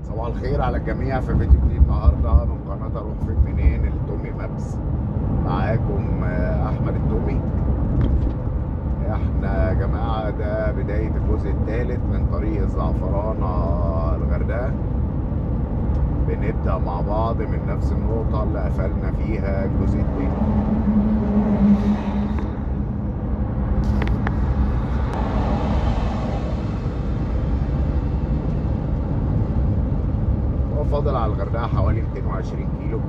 صباح الخير على الجميع في فيديو جديد النهارده من قناه اروح فين منين التومي مابس معاكم آه، احمد التومي احنا يا جماعه ده بدايه الجزء الثالث من طريق الزعفرانه الغردقه بنبدا مع بعض من نفس النقطه اللي قفلنا فيها الجزء الثاني هو فاضل على الغردقه حوالي 220 كيلو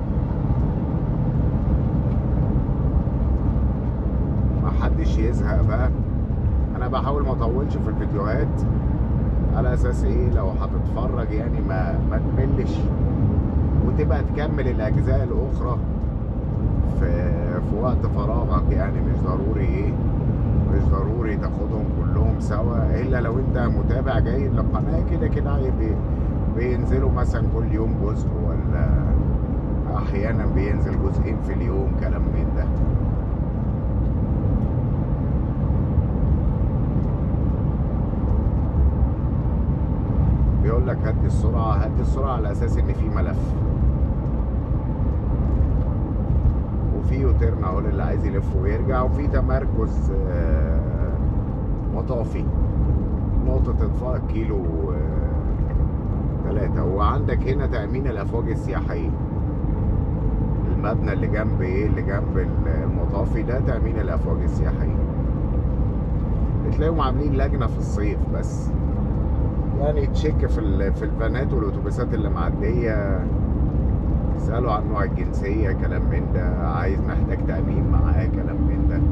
ما حدش يزهق بقى انا بحاول ما اطولش في الفيديوهات على اساس ايه لو هتتفرج يعني ما ما تملش وتبقى تكمل الاجزاء الاخرى في في وقت فراغك يعني مش ضروري ايه مش ضروري تاخدهم كلهم سوا الا لو انت متابع جيد للقناه كده كده بي- بينزلوا مثلا كل يوم جزء ولا احيانا بينزل جزئين في اليوم كلام من ده بيقول لك هدي السرعه هدي السرعه على اساس ان في ملف وفي يوتيرن اهو اللي عايز يلف ويرجع وفي تمركز آه، مطافي نقطة اطفاء كيلو ثلاثة وعندك هنا تأمين الأفواج السياحية المبنى اللي جنب ايه اللي جنب المطافي ده تأمين الأفواج السياحية بتلاقيهم عاملين لجنة في الصيف بس يعني تشيك في ال- في الفانات والاتوبيسات اللي معديه يسالوا عن نوع الجنسيه كلام من ده عايز محتاج تامين معاه كلام من ده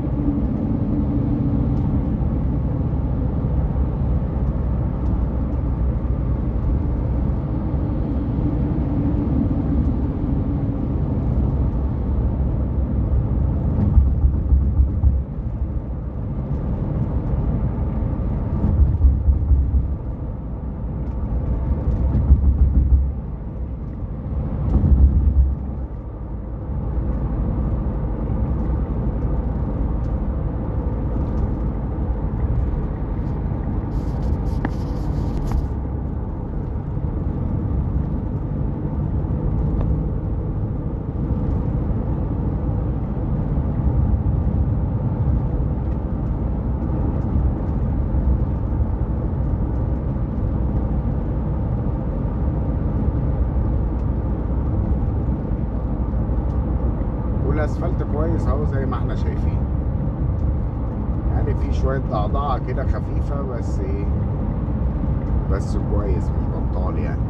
والاسفلت كويس اهو زي ما احنا شايفين يعني في شويه ضعضعه كده خفيفه بس ايه بس كويس مش بطال يعني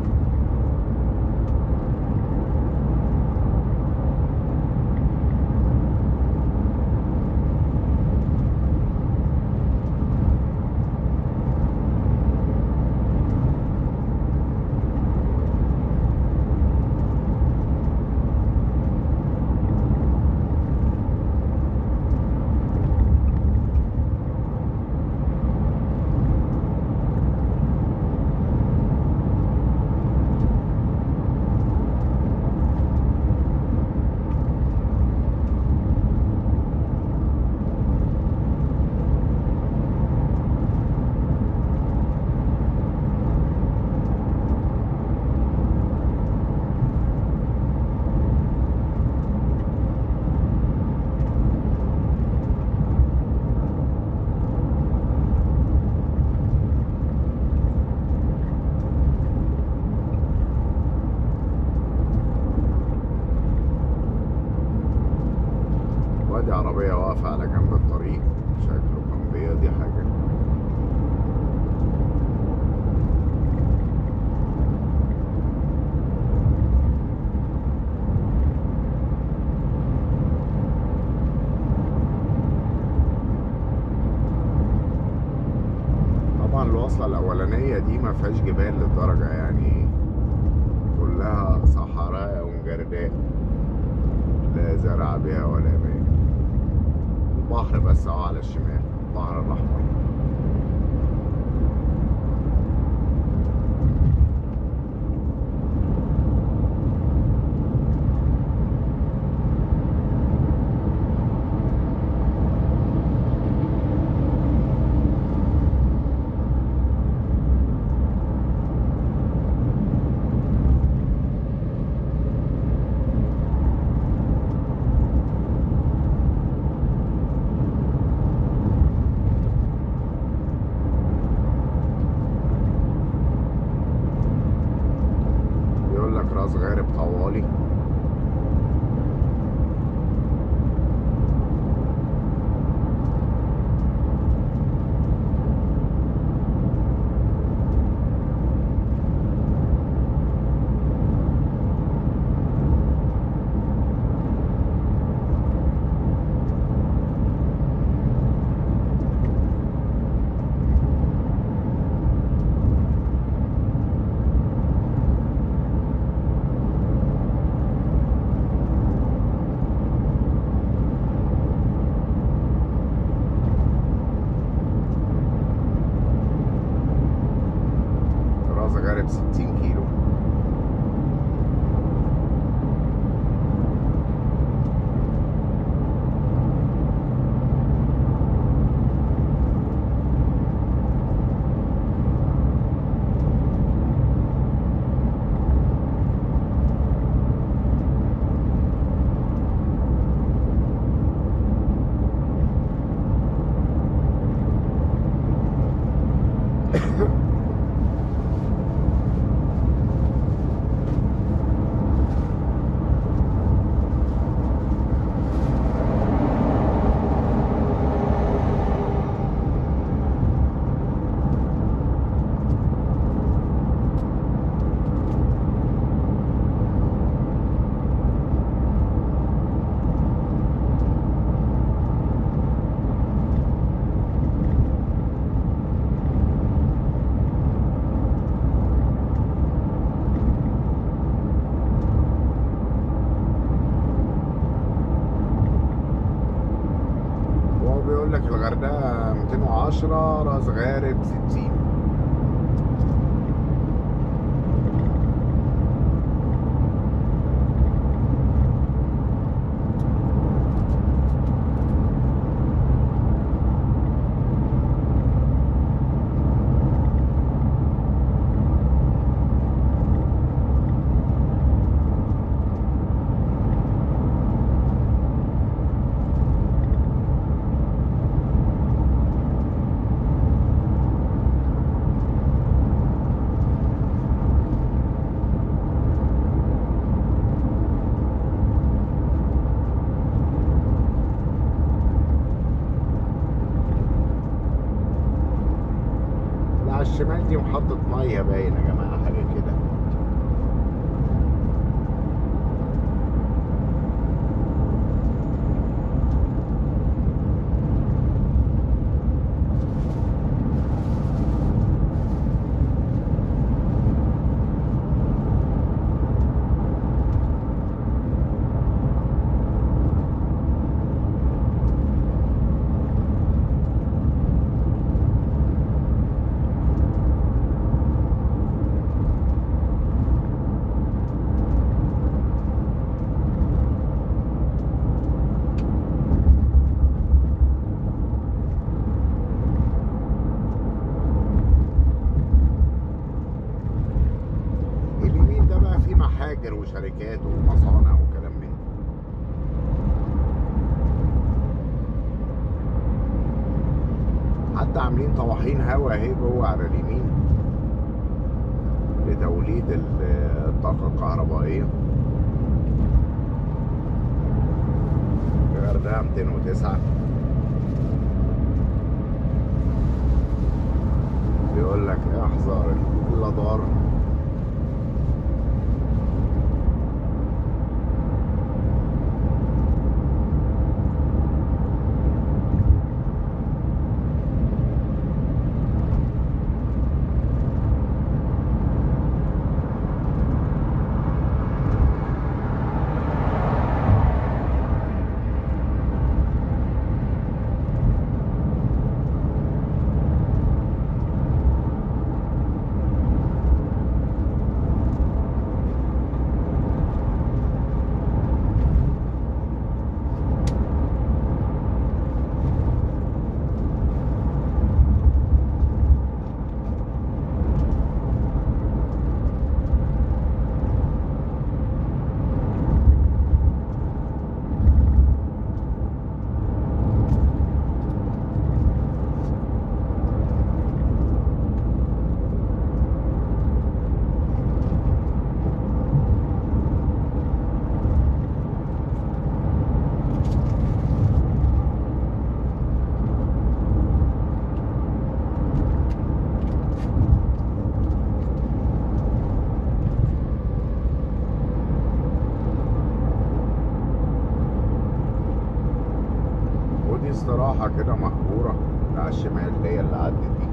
وادي عربية واقفة على جنب الطريق شكله كان بيقضي حاجة طبعا الوصلة الأولانية دي ما فيهاش جبال للدرجة يعني كلها صحراء ومجرداء لا زرع بها ولا ماء البحر بس اهو على الشمال البحر الأحمر راس غارب طوالي راس غارب 60 كيلو وهو بيقول لك الغردقه 210 راس غارب 60 لا على الشمال دي محطة مية باين يا جماعة حاجة كده اليمين ده بقى فيه محاجر وشركات ومصانع وكلام من ده. حتى عاملين طواحين هوا اهي جوه على اليمين لتوليد ال- الطاقة الكهربائية الغردقة 209 بيقول لك احذر اللدار استراحة كده مهجورة على الشمال اللي هي اللي عدت دي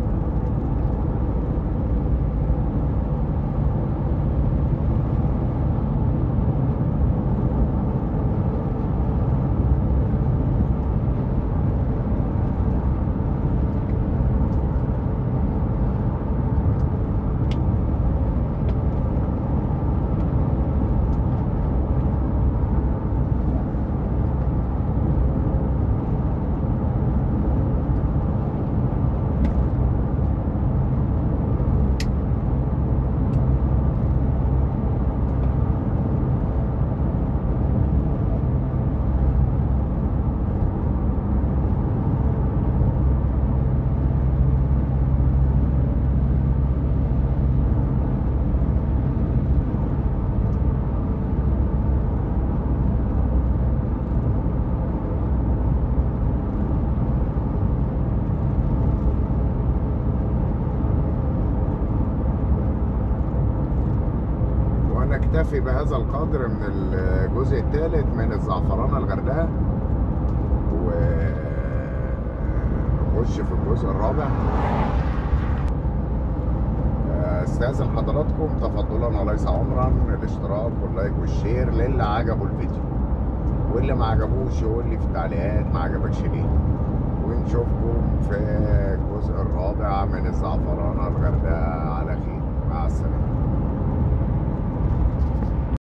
ونكتفي بهذا القدر من الجزء الثالث من الزعفرانة الغردقة ونخش في الجزء الرابع استاذن حضراتكم تفضلا وليس امرا الاشتراك واللايك والشير للي عجبه الفيديو واللي ما عجبوش يقول لي في التعليقات ما عجبكش ليه ونشوفكم في الجزء الرابع من الزعفرانة الغردقة